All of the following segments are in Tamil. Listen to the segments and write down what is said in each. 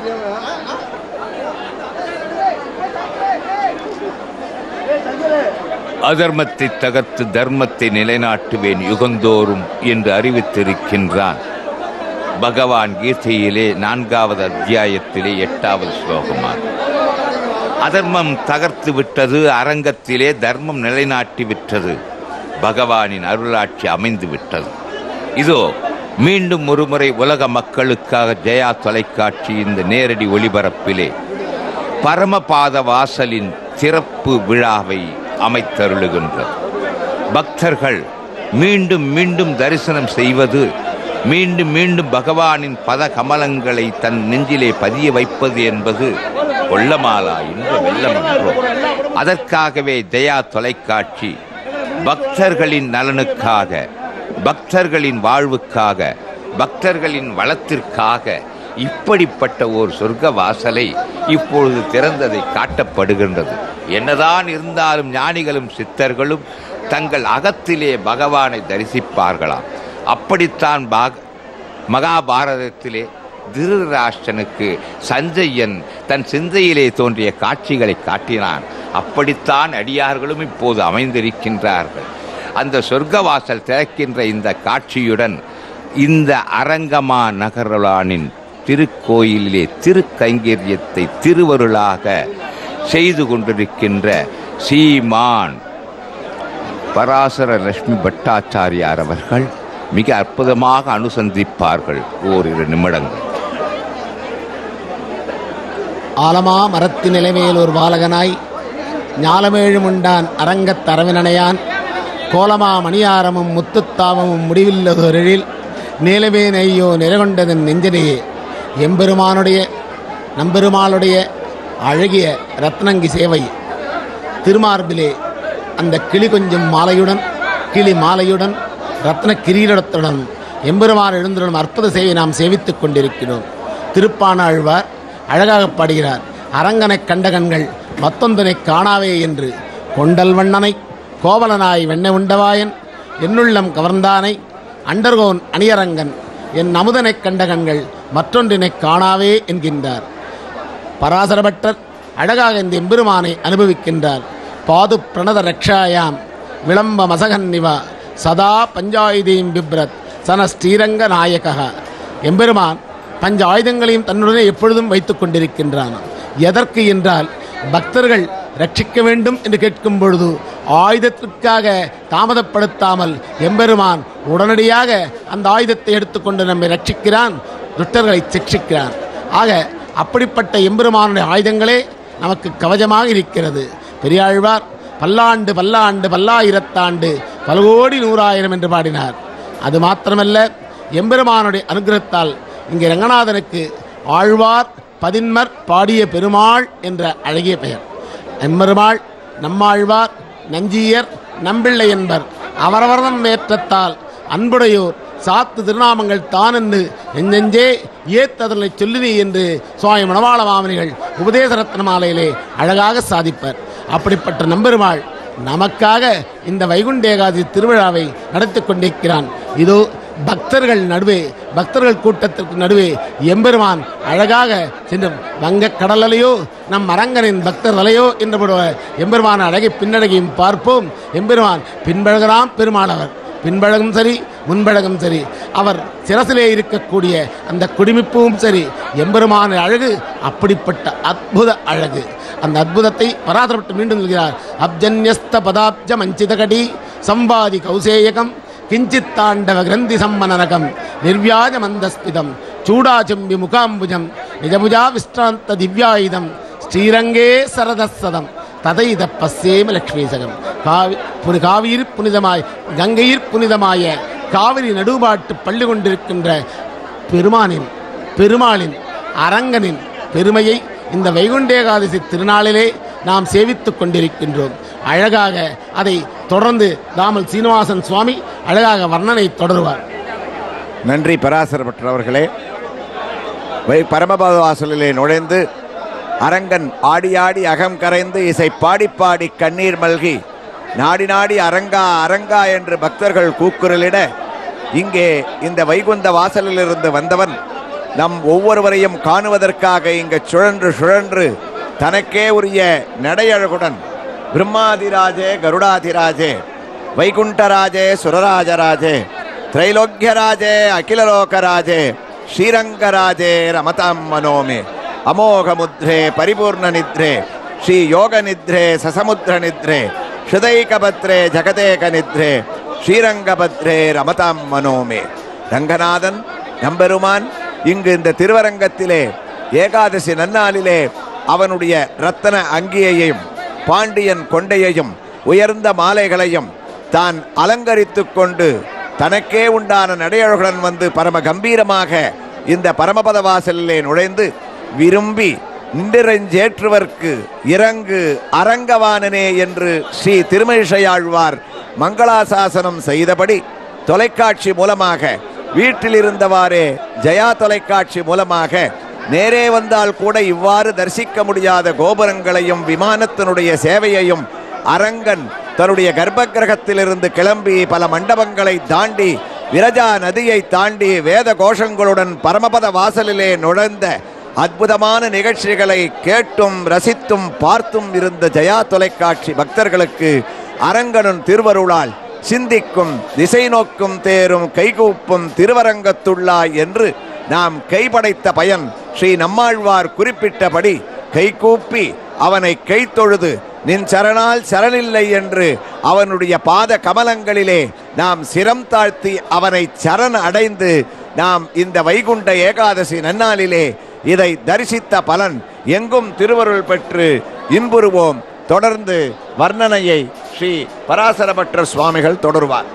அதர்மத்தை தகர்த்து தர்மத்தை நிலைநாட்டுவேன் யுகந்தோறும் என்று அறிவித்திருக்கின்றான் பகவான் கீதையிலே நான்காவது அத்தியாயத்திலே எட்டாவது ஸ்லோகமாகும் அதர்மம் தகர்த்து விட்டது அரங்கத்திலே தர்மம் நிலைநாட்டி விட்டது பகவானின் அருளாட்சி அமைந்து விட்டது இதோ மீண்டும் ஒருமுறை உலக மக்களுக்காக ஜெயா தொலைக்காட்சி இந்த நேரடி ஒளிபரப்பிலே பரமபாத வாசலின் திறப்பு விழாவை அமைத்தருளுகின்றது பக்தர்கள் மீண்டும் மீண்டும் தரிசனம் செய்வது மீண்டும் மீண்டும் பகவானின் பத கமலங்களை தன் நெஞ்சிலே பதிய வைப்பது என்பது கொள்ளமாலா இன்ப வெள்ளமன்றோ அதற்காகவே ஜெயா தொலைக்காட்சி பக்தர்களின் நலனுக்காக பக்தர்களின் வாழ்வுக்காக பக்தர்களின் வளத்திற்காக இப்படிப்பட்ட ஒரு சொர்க்க வாசலை இப்பொழுது திறந்ததை காட்டப்படுகின்றது என்னதான் இருந்தாலும் ஞானிகளும் சித்தர்களும் தங்கள் அகத்திலே பகவானை தரிசிப்பார்களாம் அப்படித்தான் பாக மகாபாரதத்திலே திருராஷ்டனுக்கு சஞ்சயன் தன் சிந்தையிலே தோன்றிய காட்சிகளை காட்டினான் அப்படித்தான் அடியார்களும் இப்போது அமைந்திருக்கின்றார்கள் அந்த சொர்க்கவாசல் திறக்கின்ற இந்த காட்சியுடன் இந்த அரங்கமா நகரலானின் திருக்கோயிலிலே திருக்கைங்கரியத்தை திருவருளாக செய்து கொண்டிருக்கின்ற சீமான் பராசர லட்சுமி பட்டாச்சாரியார் அவர்கள் மிக அற்புதமாக அனுசந்திப்பார்கள் ஓரிரு நிமிடங்கள் ஆலமா மரத்து நிலைமேல் ஒரு பாலகனாய் ஞாலமேழுமுண்டான் அரங்கத் தரவினனையான் கோலமா மணியாரமும் முத்துத்தாவமும் முடிவில்லதொரில் நீலவேன் ஐயோ நிறைகொண்டதன் நெஞ்சனையே எம்பெருமானுடைய நம்பெருமாளுடைய அழகிய ரத்னங்கி சேவை திருமார்பிலே அந்த கிளி கொஞ்சம் மாலையுடன் கிளி மாலையுடன் ரத்ன கிரீடத்துடன் எம்பெருமான் எழுந்துடன் அற்புத சேவை நாம் சேவித்துக் கொண்டிருக்கிறோம் திருப்பானாழ்வார் அழகாக பாடுகிறார் அரங்கனை கண்ட கண்கள் மத்தொந்தனை காணாவே என்று கொண்டல் வண்ணனை கோவலனாய் வெண்ணை உண்டவாயன் என்னுள்ளம் கவர்ந்தானை அண்டர்கோன் அணியரங்கன் என் அமுதனைக் கண்ட கண்கள் மற்றொன்றினைக் காணாவே என்கின்றார் பராசரபட்டர் அழகாக இந்த எம்பெருமானை அனுபவிக்கின்றார் பாது பிரணத ரக்ஷாயாம் விளம்ப மசகன்னிவா சதா பஞ்சாயுதீம் பிப்ரத் சன ஸ்ரீரங்க நாயகா எம்பெருமான் பஞ்ச ஆயுதங்களையும் தன்னுடனே எப்பொழுதும் வைத்துக் கொண்டிருக்கின்றான் எதற்கு என்றால் பக்தர்கள் ரட்சிக்க வேண்டும் என்று கேட்கும் பொழுது ஆயுதத்திற்காக தாமதப்படுத்தாமல் எம்பெருமான் உடனடியாக அந்த ஆயுதத்தை எடுத்துக்கொண்டு நம்மை ரட்சிக்கிறான் துஷ்டர்களை சிக்ஷிக்கிறான் ஆக அப்படிப்பட்ட எம்பெருமானுடைய ஆயுதங்களே நமக்கு கவசமாக இருக்கிறது பெரியாழ்வார் பல்லாண்டு பல்லாண்டு பல்லாயிரத்தாண்டு பல கோடி நூறாயிரம் என்று பாடினார் அது மாத்திரமல்ல எம்பெருமானுடைய அனுகிரகத்தால் இங்கே ரங்கநாதனுக்கு ஆழ்வார் பதின்மர் பாடிய பெருமாள் என்ற அழகிய பெயர் எம்பெருமாள் நம்மாழ்வார் நஞ்சியர் நம்பிள்ளை என்பர் அவரவர்தம் ஏற்றத்தால் அன்புடையோர் சாத்து திருநாமங்கள் தான் என்று நெஞ்செஞ்சே ஏத்ததனை சொல்லினி என்று சுவாமி மணவாள மாமனிகள் உபதேச ரத்ன மாலையிலே அழகாக சாதிப்பர் அப்படிப்பட்ட நம்பெருமாள் நமக்காக இந்த வைகுண்ட ஏகாதசி திருவிழாவை நடத்தி கொண்டிருக்கிறான் இதோ பக்தர்கள் நடுவே பக்தர்கள் கூட்டத்திற்கு நடுவே எம்பெருமான் அழகாக சென்று வங்கக் கடலையோ நம் அரங்கனின் பக்தர் வலையோ என்றபடுவ எம்பெருமான அழகை பின்னழகையும் பார்ப்போம் எம்பெருமான் பின்பழகலாம் பெருமாளவர் பின்பழகும் சரி முன்பழகும் சரி அவர் சிரசிலே இருக்கக்கூடிய அந்த குடிமிப்பும் சரி எம்பெருமான அழகு அப்படிப்பட்ட அற்புத அழகு அந்த அற்புதத்தை பராசரப்பட்டு மீண்டும் சொல்கிறார் அப்ஜன்யஸ்த பதாப்ஜ மஞ்சிதகடி சம்பாதி கௌசேயகம் கிஞ்சித் தாண்டவ கிரந்தி சம்மனரகம் நிர்வியாஜ மந்தஸ்பிதம் சூடாச்சம்பி முகாம்புஜம் நிஜபுஜா விஸ்ராந்த திவ்யாயுதம் ஸ்ரீரங்கே சரதசதம் ததைத பஸ்யேம லக்ஷ்மீசகம் காவி புனி காவியிற் புனிதமாய் கங்கையிற் புனிதமாய காவிரி நடுபாட்டு பள்ளி கொண்டிருக்கின்ற பெருமானின் பெருமாளின் அரங்கனின் பெருமையை இந்த வைகுண்டேகாதசி திருநாளிலே நாம் சேவித்துக் கொண்டிருக்கின்றோம் அழகாக அதை தொடர்ந்து தாமல் சீனிவாசன் சுவாமி அழகாக வர்ணனை தொடருவார் நன்றி பராசரப்பட்டர் அவர்களே வை பரமபத வாசலிலே நுழைந்து அரங்கன் ஆடி ஆடி அகம் கரைந்து இசை பாடி பாடி கண்ணீர் மல்கி நாடி நாடி அரங்கா அரங்கா என்று பக்தர்கள் கூக்குரலிட இங்கே இந்த வைகுந்த வாசலிலிருந்து வந்தவன் நம் ஒவ்வொருவரையும் காணுவதற்காக இங்கு சுழன்று சுழன்று தனக்கே உரிய நடையழகுடன் பிரம்மாதிராஜே கருடாதிராஜே வைகுண்டராஜே சுரராஜராஜே திரைலோக்கியராஜே அகிலலோகராஜே ஸ்ரீரங்கராஜே ரமதாம் மனோமே அமோக முத்ரே பரிபூர்ண நித்ரே ஸ்ரீ யோக நித்ரே சசமுத்திர நித்ரே ஸ்ருதைகபத்ரே ஜகதேக நித்ரே ஸ்ரீரங்கபத்ரே ரமதாம் மனோமே ரங்கநாதன் நம்பெருமான் இங்கு இந்த திருவரங்கத்திலே ஏகாதசி நன்னாளிலே அவனுடைய ரத்தன அங்கியையும் பாண்டியன் கொண்டையையும் உயர்ந்த மாலைகளையும் தான் அலங்கரித்துக் கொண்டு தனக்கே உண்டான நடையழகுடன் வந்து பரம கம்பீரமாக இந்த பரமபத வாசலிலே நுழைந்து விரும்பி நின்றிரஞ்சேற்றுவர்க்கு இறங்கு அரங்கவானனே என்று ஸ்ரீ திருமழிசையாழ்வார் மங்களாசாசனம் செய்தபடி தொலைக்காட்சி மூலமாக வீட்டில் இருந்தவாறே ஜெயா தொலைக்காட்சி மூலமாக நேரே வந்தால் கூட இவ்வாறு தரிசிக்க முடியாத கோபுரங்களையும் விமானத்தினுடைய சேவையையும் அரங்கன் தன்னுடைய கர்ப்ப கிரகத்திலிருந்து கிளம்பி பல மண்டபங்களை தாண்டி விரஜா நதியை தாண்டி வேத கோஷங்களுடன் பரமபத வாசலிலே நுழைந்த அற்புதமான நிகழ்ச்சிகளை கேட்டும் ரசித்தும் பார்த்தும் இருந்த ஜெயா தொலைக்காட்சி பக்தர்களுக்கு அரங்கனும் திருவருளால் சிந்திக்கும் திசை நோக்கும் தேரும் கைகூப்பும் திருவரங்கத்துள்ளாய் என்று நாம் கைபடைத்த பயன் ஸ்ரீ நம்மாழ்வார் குறிப்பிட்டபடி கைகூப்பி அவனை கைத்தொழுது நின் சரணால் சரணில்லை என்று அவனுடைய பாத கமலங்களிலே நாம் சிரம் தாழ்த்தி அவனை சரண் அடைந்து நாம் இந்த வைகுண்ட ஏகாதசி நன்னாளிலே இதை தரிசித்த பலன் எங்கும் திருவருள் பெற்று இன்புறுவோம் தொடர்ந்து வர்ணனையை ஸ்ரீ பராசரபற்ற சுவாமிகள் தொடருவார்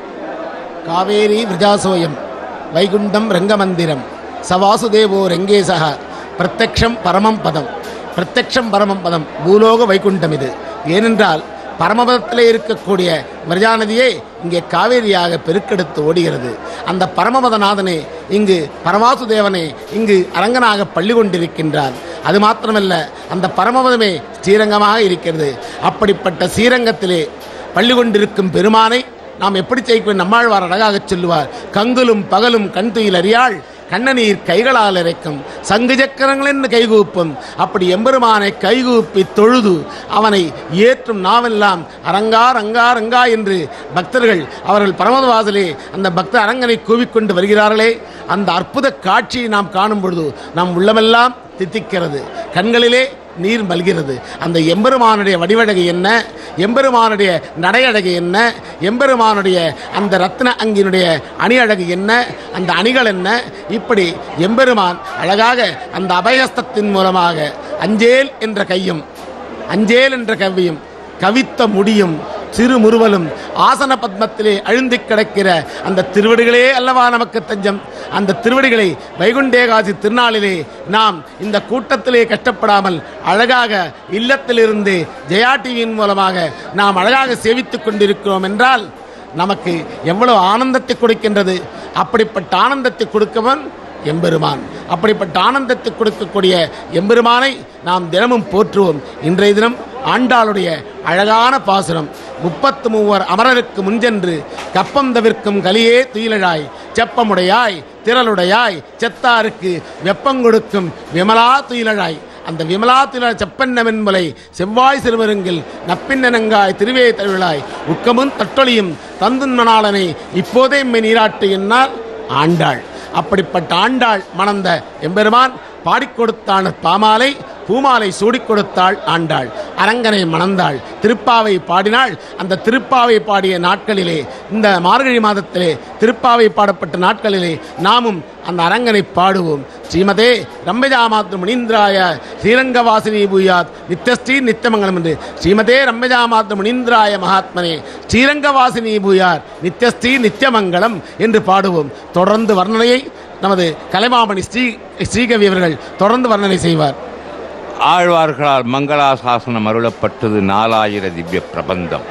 காவேரி விரஜாசோயம் வைகுண்டம் ரங்கமந்திரம் சவாசுதேவோ ரங்கேசக பிரத்யக்ஷம் பரமம் பதம் பிரத்யக்ஷம் பரமம் பதம் பூலோக வைகுண்டம் இது ஏனென்றால் பரமபதத்திலே இருக்கக்கூடிய விரஜா நதியே இங்கே காவேரியாக பெருக்கெடுத்து ஓடுகிறது அந்த பரமபதநாதனே இங்கு பரமாசுதேவனே இங்கு அரங்கனாக பள்ளி கொண்டிருக்கின்றார் அது மாத்திரமல்ல அந்த பரமபதமே ஸ்ரீரங்கமாக இருக்கிறது அப்படிப்பட்ட ஸ்ரீரங்கத்திலே பள்ளி கொண்டிருக்கும் பெருமானை நாம் எப்படி செய்ய நம்மாழ்வார் அழகாகச் சொல்லுவார் கங்குலும் பகலும் கண் துயில் அறியாள் கண்ணநீர் கைகளால் இறைக்கும் சங்கு சக்கரங்களென்று கைகூப்பும் அப்படி எம்பெருமானை கைகூப்பி தொழுது அவனை ஏற்றும் நாவெல்லாம் அரங்கா ரங்கா ரங்கா என்று பக்தர்கள் அவர்கள் பரமதவாசலே அந்த பக்த அரங்கனை கூவிக்கொண்டு வருகிறார்களே அந்த அற்புத காட்சியை நாம் காணும் பொழுது நம் உள்ளமெல்லாம் தித்திக்கிறது கண்களிலே நீர் மல்கிறது அந்த எம்பெருமானுடைய வடிவழகு என்ன எம்பெருமானுடைய நடையழகு என்ன எம்பெருமானுடைய அந்த ரத்ன அங்கினுடைய அணி அழகு என்ன அந்த அணிகள் என்ன இப்படி எம்பெருமான் அழகாக அந்த அபயஸ்தத்தின் மூலமாக அஞ்சேல் என்ற கையும் அஞ்சேல் என்ற கவ்வியும் கவித்த முடியும் சிறு முறுவலும் ஆசன பத்மத்திலே அழுந்தி கிடக்கிற அந்த திருவடிகளே அல்லவா நமக்கு தஞ்சம் அந்த திருவடிகளை வைகுண்டேகாசி திருநாளிலே நாம் இந்த கூட்டத்திலே கஷ்டப்படாமல் அழகாக இல்லத்திலிருந்து ஜெயா டிவியின் மூலமாக நாம் அழகாக சேவித்துக் கொண்டிருக்கிறோம் என்றால் நமக்கு எவ்வளவு ஆனந்தத்தை கொடுக்கின்றது அப்படிப்பட்ட ஆனந்தத்தை கொடுக்கவன் எம்பெருமான் அப்படிப்பட்ட ஆனந்தத்தை கொடுக்கக்கூடிய எம்பெருமானை நாம் தினமும் போற்றுவோம் இன்றைய தினம் ஆண்டாளுடைய அழகான பாசுரம் முப்பத்து மூவர் அமரருக்கு முன்சென்று கப்பம் தவிர்க்கும் கலியே துயிலழாய் செப்பமுடையாய் திரளுடையாய் செத்தாருக்கு வெப்பம் கொடுக்கும் விமலா துயிலழாய் அந்த விமலா துயில செப்பன்னமென்பலை செவ்வாய் சிறுவருங்கில் நப்பின்னனங்காய் திருவே தழுவிழாய் உக்கமும் தட்டொழியும் தந்துன்மணாளனை இப்போதே மெய் நீராட்டு என்னால் ஆண்டாள் அப்படிப்பட்ட ஆண்டாள் மணந்த எம்பெருமான் பாடிக் கொடுத்தான பாமாலை பூமாலை சூடிக் கொடுத்தாள் ஆண்டாள் அரங்கனை மணந்தாள் திருப்பாவை பாடினாள் அந்த திருப்பாவை பாடிய நாட்களிலே இந்த மார்கழி மாதத்திலே திருப்பாவை பாடப்பட்ட நாட்களிலே நாமும் அந்த அரங்கனை பாடுவோம் ஸ்ரீமதே ரம்பஜாமாத்ரு முனீந்திராய ஸ்ரீரங்கவாசினி பூயாத் நித்தஸ்ரீ நித்தியமங்கலம் என்று ஸ்ரீமதே ரம்பஜாமாத்ரு முனீந்திராய மகாத்மனே ஸ்ரீரங்கவாசினி பூயார் நித்யஸ்ரீ நித்தியமங்கலம் என்று பாடுவோம் தொடர்ந்து வர்ணனையை நமது கலைமாமணி ஸ்ரீ ஸ்ரீகவி அவர்கள் தொடர்ந்து வர்ணனை செய்வார் ஆழ்வார்களால் மங்களாசாசனம் அருளப்பட்டது நாலாயிர திவ்ய பிரபந்தம்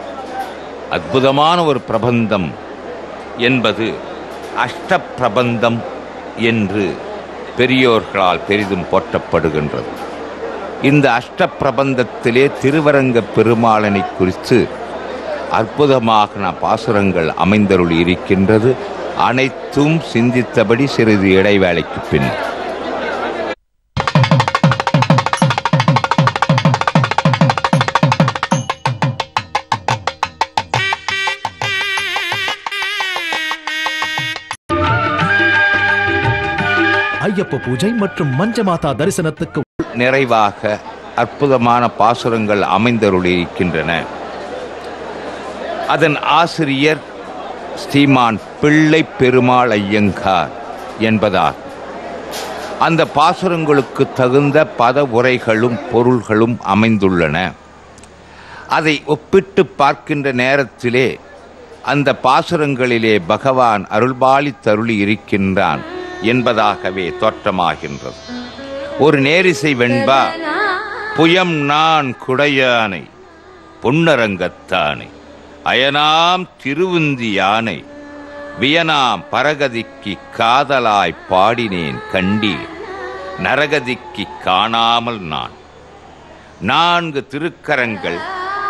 அற்புதமான ஒரு பிரபந்தம் என்பது அஷ்ட பிரபந்தம் என்று பெரியோர்களால் பெரிதும் போற்றப்படுகின்றது இந்த அஷ்ட பிரபந்தத்திலே திருவரங்க பெருமாளனை குறித்து அற்புதமாக பாசுரங்கள் அமைந்தருள் இருக்கின்றது அனைத்தும் சிந்தித்தபடி சிறிது இடைவேளைக்கு பின் சிறப்பு பூஜை மற்றும் மஞ்சமாதா தரிசனத்துக்கு நிறைவாக அற்புதமான பாசுரங்கள் அமைந்தருளியிருக்கின்றன அதன் ஆசிரியர் ஸ்ரீமான் பிள்ளை பெருமாள் ஐயங்கார் என்பதாகும் அந்த பாசுரங்களுக்கு தகுந்த பத உரைகளும் பொருள்களும் அமைந்துள்ளன அதை ஒப்பிட்டு பார்க்கின்ற நேரத்திலே அந்த பாசுரங்களிலே பகவான் அருள்பாலி தருளி இருக்கின்றான் என்பதாகவே தோற்றமாகின்றது ஒரு நேரிசை வெண்பா புயம் நான் குடையானை பொன்னரங்கத்தானை அயனாம் திருவுந்தி யானை வியனாம் பரகதிக்கு காதலாய் பாடினேன் கண்டீர் நரகதிக்கு காணாமல் நான் நான்கு திருக்கரங்கள்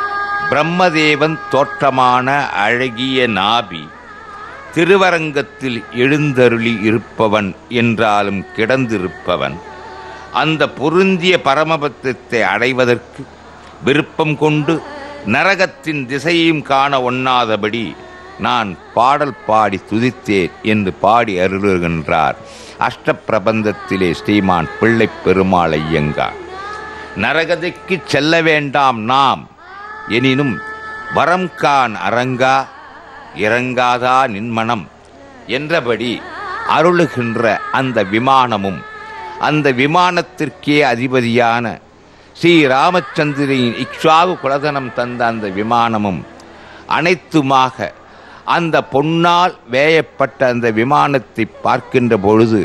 பிரம்மதேவன் தோற்றமான அழகிய நாபி திருவரங்கத்தில் எழுந்தருளி இருப்பவன் என்றாலும் கிடந்திருப்பவன் அந்த பொருந்திய பரமபத்தத்தை அடைவதற்கு விருப்பம் கொண்டு நரகத்தின் திசையையும் காண ஒண்ணாதபடி நான் பாடல் பாடி துதித்தேன் என்று பாடி அருளுகின்றார் அஷ்டப்பிரபந்தத்திலே ஸ்ரீமான் பிள்ளை பெருமாள் ஐயங்கார் நரகதிக்கு செல்ல வேண்டாம் நாம் எனினும் வரம் கான் அரங்கா இறங்காதா நின்மனம் என்றபடி அருளுகின்ற அந்த விமானமும் அந்த விமானத்திற்கே அதிபதியான ஸ்ரீ ராமச்சந்திரின் இக்ஷாவு குலதனம் தந்த அந்த விமானமும் அனைத்துமாக அந்த பொன்னால் வேயப்பட்ட அந்த விமானத்தை பார்க்கின்ற பொழுது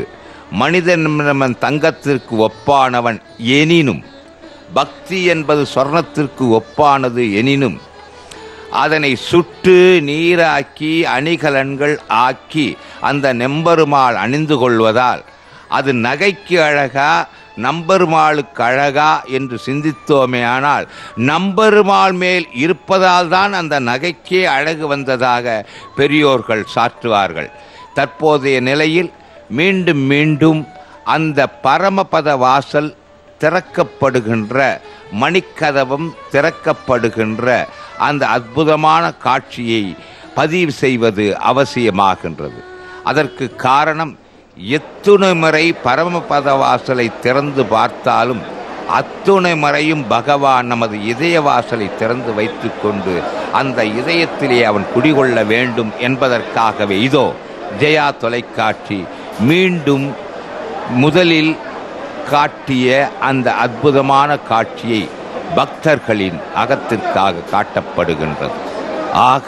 மனிதன் தங்கத்திற்கு ஒப்பானவன் எனினும் பக்தி என்பது சொர்ணத்திற்கு ஒப்பானது எனினும் அதனை சுட்டு நீராக்கி அணிகலன்கள் ஆக்கி அந்த நெம்பெருமாள் அணிந்து கொள்வதால் அது நகைக்கு அழகா நம்பெருமாளுக்கு அழகா என்று சிந்தித்தோமே ஆனால் நம்பெருமாள் மேல் இருப்பதால் தான் அந்த நகைக்கே அழகு வந்ததாக பெரியோர்கள் சாற்றுவார்கள் தற்போதைய நிலையில் மீண்டும் மீண்டும் அந்த பரமபத வாசல் திறக்கப்படுகின்ற மணிக்கதவம் திறக்கப்படுகின்ற அந்த அற்புதமான காட்சியை பதிவு செய்வது அவசியமாகின்றது அதற்கு காரணம் எத்துணை முறை பரமபத வாசலை திறந்து பார்த்தாலும் அத்துணை முறையும் பகவான் நமது இதய வாசலை திறந்து வைத்துக்கொண்டு அந்த இதயத்திலே அவன் குடிகொள்ள வேண்டும் என்பதற்காகவே இதோ ஜெயா தொலைக்காட்சி மீண்டும் முதலில் காட்டிய அந்த அற்புதமான காட்சியை பக்தர்களின் அகத்திற்காக காட்டப்படுகின்றது ஆக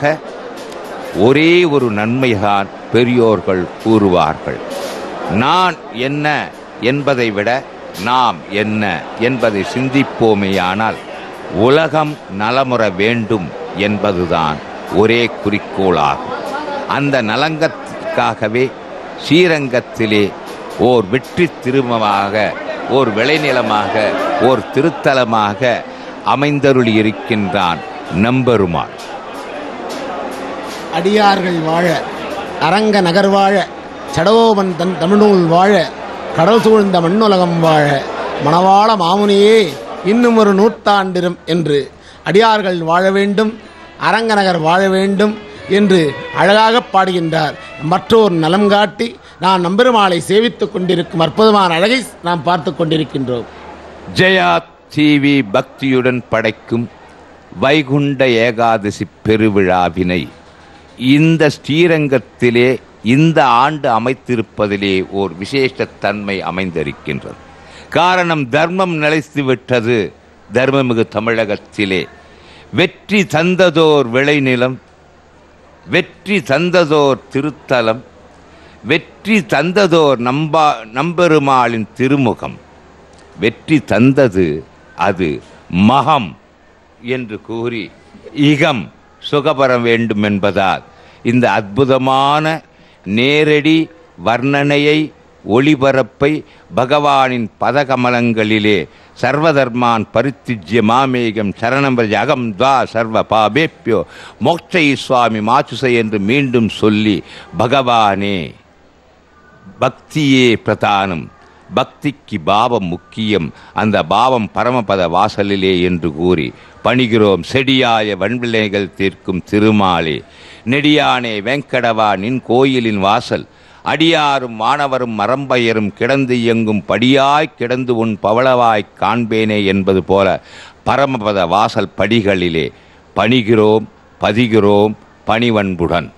ஒரே ஒரு நன்மைதான் பெரியோர்கள் கூறுவார்கள் நான் என்ன என்பதை விட நாம் என்ன என்பதை சிந்திப்போமேயானால் உலகம் நலமுற வேண்டும் என்பதுதான் ஒரே குறிக்கோளாகும் அந்த நலங்கத்திற்காகவே ஸ்ரீரங்கத்திலே ஓர் வெற்றி திருமமாக ஓர் விளைநிலமாக ஓர் திருத்தலமாக அமைந்தருளி இருக்கின்றான் நம்பெருமாள் அடியார்கள் வாழ அரங்க நகர் வாழ சடவோபன் தன் தமிழ்நூல் வாழ கடல் சூழ்ந்த மண்ணுலகம் வாழ மணவாள மாமுனியே இன்னும் ஒரு நூற்றாண்டிரும் என்று அடியார்கள் வாழ வேண்டும் அரங்க நகர் வாழ வேண்டும் என்று அழகாக பாடுகின்றார் மற்றோர் நலம் காட்டி நான் நம்பெருமாளை சேவித்துக் கொண்டிருக்கும் அற்புதமான அழகை நாம் பார்த்து கொண்டிருக்கின்றோம் ஜெயா டிவி பக்தியுடன் படைக்கும் வைகுண்ட ஏகாதசி பெருவிழாவினை இந்த ஸ்ரீரங்கத்திலே இந்த ஆண்டு அமைத்திருப்பதிலே ஓர் விசேஷத்தன்மை அமைந்திருக்கின்றது காரணம் தர்மம் நிலைத்து விட்டது தர்மமிகு தமிழகத்திலே வெற்றி தந்ததோர் விளைநிலம் வெற்றி தந்ததோர் திருத்தலம் வெற்றி தந்ததோர் நம்பா நம்பெருமாளின் திருமுகம் வெற்றி தந்தது அது மகம் என்று கூறி இகம் சுகபர வேண்டும் என்பதால் இந்த அற்புதமான நேரடி வர்ணனையை ஒளிபரப்பை பகவானின் பதகமலங்களிலே சர்வதர்மான் பரித்திஜ்ய மாமேகம் சரணம்பரஜ அகம் துவா சர்வ பாபேப்பியோ மோட்சை சுவாமி மாச்சுசை என்று மீண்டும் சொல்லி பகவானே பக்தியே பிரதானம் பக்திக்கு பாவம் முக்கியம் அந்த பாவம் பரமபத வாசலிலே என்று கூறி பணிகிறோம் செடியாய வன்விளைகள் தீர்க்கும் திருமாலே நெடியானே வெங்கடவா நின் கோயிலின் வாசல் அடியாரும் மாணவரும் மரம்பயரும் கிடந்து இயங்கும் படியாய் கிடந்து உன் பவளவாய் காண்பேனே என்பது போல பரமபத வாசல் படிகளிலே பணிகிறோம் பதிகிறோம் பணிவன்புடன்